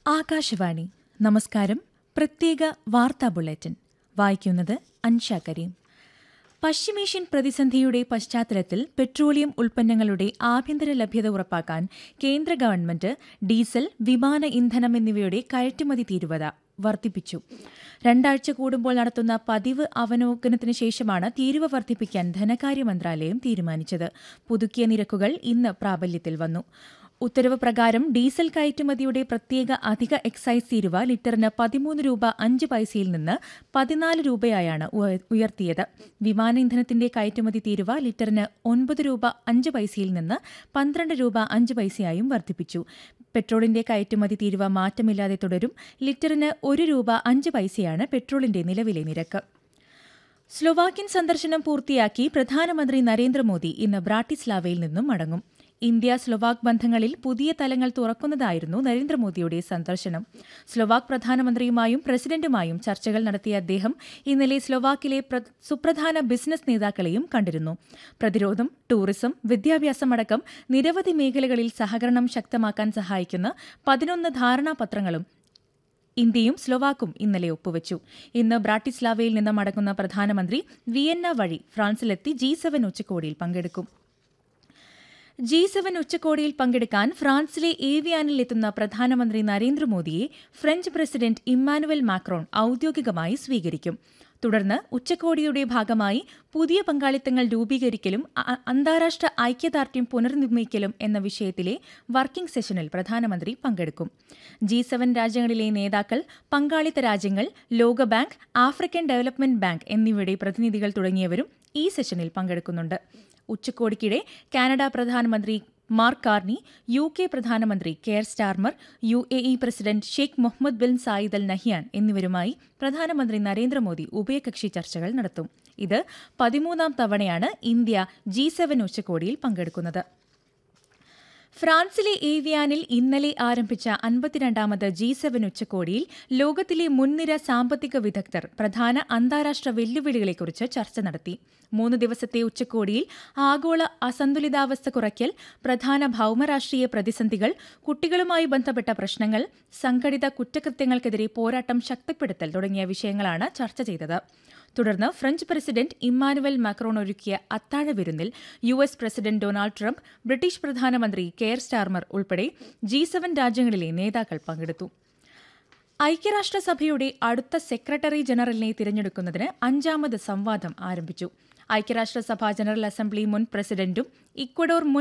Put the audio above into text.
ആകാശവാണി നമസ്കാരം പ്രത്യേക വാർത്താ ബുള്ളറ്റിൻ വായിക്കുന്നത് അൻഷ കരീം പശ്ചിമേഷ്യൻ പ്രതിസന്ധിയുടെ പശ്ചാത്തലത്തിൽ പെട്രോളിയം ഉൽപ്പന്നങ്ങളുടെ ആഭ്യന്തര ലഭ്യത ഉറപ്പാക്കാൻ കേന്ദ്ര ഗവൺമെന്റ് ഡീസൽ വിമാന ഇന്ധനം എന്നിവയുടെ കയറ്റുമതി തീരുവത വർദ്ധിപ്പിച്ചു രണ്ടാഴ്ച കൂടുമ്പോൾ നടത്തുന്ന പതിവ് അവലോകനത്തിന് ശേഷമാണ് തീരുവ വർദ്ധിപ്പിക്കാൻ ധനകാര്യ മന്ത്രാലയം തീരുമാനിച്ചത് പുതുക്കിയ നിരക്കുകൾ ഇന്ന് പ്രാബല്യത്തിൽ വന്നു ഉത്തരവ് പ്രകാരം ഡീസൽ കയറ്റുമതിയുടെ പ്രത്യേക അധിക എക്സൈസ് തീരുവ ലിറ്ററിന് പതിമൂന്ന് രൂപ അഞ്ച് പൈസയിൽ നിന്ന് പതിനാല് രൂപയായാണ് ഉയ- ഉയർത്തിയത് വിമാന ഇന്ധനത്തിന്റെ കയറ്റുമതി തീരുവ ലിറ്ററിന് ഒൻപത് രൂപ അഞ്ച് പൈസയിൽ നിന്ന് പന്ത്രണ്ട് രൂപ അഞ്ച് പൈസയായും വർദ്ധിപ്പിച്ചു പെട്രോളിന്റെ കയറ്റുമതി തീരുവ മാറ്റമില്ലാതെ തുടരും ലിറ്ററിന് ഒരു രൂപ അഞ്ച് പൈസയാണ് പെട്രോളിന്റെ നിലവിലെ നിരക്ക് സ്ലൊവാക്യൻ സന്ദർശനം പൂർത്തിയാക്കി പ്രധാനമന്ത്രി നരേന്ദ്രമോദി ഇന്ന് ബ്രാട്ടിസ്ലാവയിൽ നിന്നും മടങ്ങും ഇന്ത്യ സ്ലൊവാക് ബന്ധങ്ങളിൽ പുതിയ തലങ്ങൾ തുറക്കുന്നതായിരുന്നു നരേന്ദ്രമോദിയുടെ സന്ദർശനം സ്ലൊവാക് പ്രധാനമന്ത്രിയുമായും പ്രസിഡന്റുമായും ചർച്ചകൾ നടത്തിയ അദ്ദേഹം ഇന്നലെ സ്ലൊവാക്കിലെ പ്ര- സുപ്രധാന ബിസിനസ് നേതാക്കളെയും കണ്ടിരുന്നു പ്രതിരോധം ടൂറിസം വിദ്യാഭ്യാസം അടക്കം നിരവധി മേഖലകളിൽ സഹകരണം ശക്തമാക്കാൻ സഹായിക്കുന്ന പതിനൊന്ന് ധാരണാപത്രങ്ങളും ഇന്ത്യയും സ്ലൊവാക്കും ഇന്നലെ ഒപ്പുവച്ചു ഇന്ന് ബ്രാട്ടിസ്ലാവയിൽ നിന്ന് മടങ്ങുന്ന പ്രധാനമന്ത്രി വിയന്ന വഴി ഫ്രാൻസിലെത്തി ജി സെവൻ ഉച്ചകോടിയിൽ പങ്കെടുക്കും ജി സെവൻ ഉച്ചകോടിയിൽ പങ്കെടുക്കാൻ ഫ്രാൻസിലെ ഏവിയാനിൽ എത്തുന്ന പ്രധാനമന്ത്രി നരേന്ദ്രമോദിയെ ഫ്രഞ്ച് പ്രസിഡന്റ് ഇമ്മാനുവൽ മാക്രോൺ ഔദ്യോഗികമായി സ്വീകരിക്കും തുടർന്ന് ഉച്ചകോടിയുടെ ഭാഗമായി പുതിയ പങ്കാളിത്തങ്ങൾ രൂപീകരിക്കലും അ- അന്താരാഷ്ട്ര ഐക്യദാർഢ്യം പുനർനിർമ്മിക്കലും എന്ന വിഷയത്തിലെ വർക്കിംഗ് സെഷനിൽ പ്രധാനമന്ത്രി പങ്കെടുക്കും ജി സെവൻ രാജ്യങ്ങളിലെ നേതാക്കൾ പങ്കാളിത്ത രാജ്യങ്ങൾ ലോകബാങ്ക് ആഫ്രിക്കൻ ഡെവലപ്മെന്റ് ബാങ്ക് എന്നിവയുടെ പ്രതിനിധികൾ തുടങ്ങിയവരും ഈ സെഷനിൽ പങ്കെടുക്കുന്നുണ്ട് ഉച്ചകോടിക്കിടെ കാനഡ പ്രധാനമന്ത്രി മാർക്ക് കാർണി യു കെ പ്രധാനമന്ത്രി Keir Starmer U A E president Sheikh Muhammad bin Zayed Al Nahyan എന്നിവരുമായി പ്രധാനമന്ത്രി നരേന്ദ്രമോദി ഉഭയകക്ഷി ചർച്ചകൾ നടത്തും ഇത് പതിമൂന്നാം തവണയാണ് ഇന്ത്യ ജി സെവൻ ഉച്ചകോടിയിൽ പങ്കെടുക്കുന്നത് ഫ്രാൻസിലെ ഏവിയാനിൽ ഇന്നലെ ആരംഭിച്ച അൻപത്തിരണ്ടാമത് ജി സെവൻ ഉച്ചകോടിയിൽ ലോകത്തിലെ മുൻനിര സാമ്പത്തിക വിദഗ്ധർ പ്രധാന അന്താരാഷ്ട്ര വെല്ലുവിളികളെക്കുറിച്ച് ചർച്ച നടത്തി മൂന്ന് ദിവസത്തെ ഉച്ചകോടിയിൽ ആഗോള അസന്തുലിതാവസ്ഥ കുറയ്ക്കൽ പ്രധാന ഭൌമരാഷ്ട്രീയ പ്രതിസന്ധികൾ കുട്ടികളുമായി ബന്ധപ്പെട്ട പ്രശ്നങ്ങൾ സംഘടിത കുറ്റകൃത്യങ്ങൾക്കെതിരെ പോരാട്ടം ശക്തിപ്പെടുത്തൽ തുടങ്ങിയ വിഷയങ്ങളാണ് ചർച്ച ചെയ്തത് തുടർന്ന് ഫ്രഞ്ച് പ്രസിഡന്റ് ഇമ്മാനുവൽ മാക്രോൺ ഒരുക്കിയ അത്താഴ വിരുന്നിൽ U S president Donald Trump British പ്രധാനമന്ത്രി കെയർ സ്റ്റാർമർ ഉൾപ്പെടെ ജി സെവൻ രാജ്യങ്ങളിലെ നേതാക്കൾ പങ്കെടുത്തു ഐക്യരാഷ്ട്രസഭയുടെ അടുത്ത സെക്രട്ടറി ജനറലിനെ തിരഞ്ഞെടുക്കുന്നതിന് അഞ്ചാമത് സംവാദം ആരംഭിച്ചു ഐക്യരാഷ്ട്രസഭ ജനറൽ അസംബ്ലി മുൻ പ്രസിഡന്റും ഇക്വഡോർ മുൻ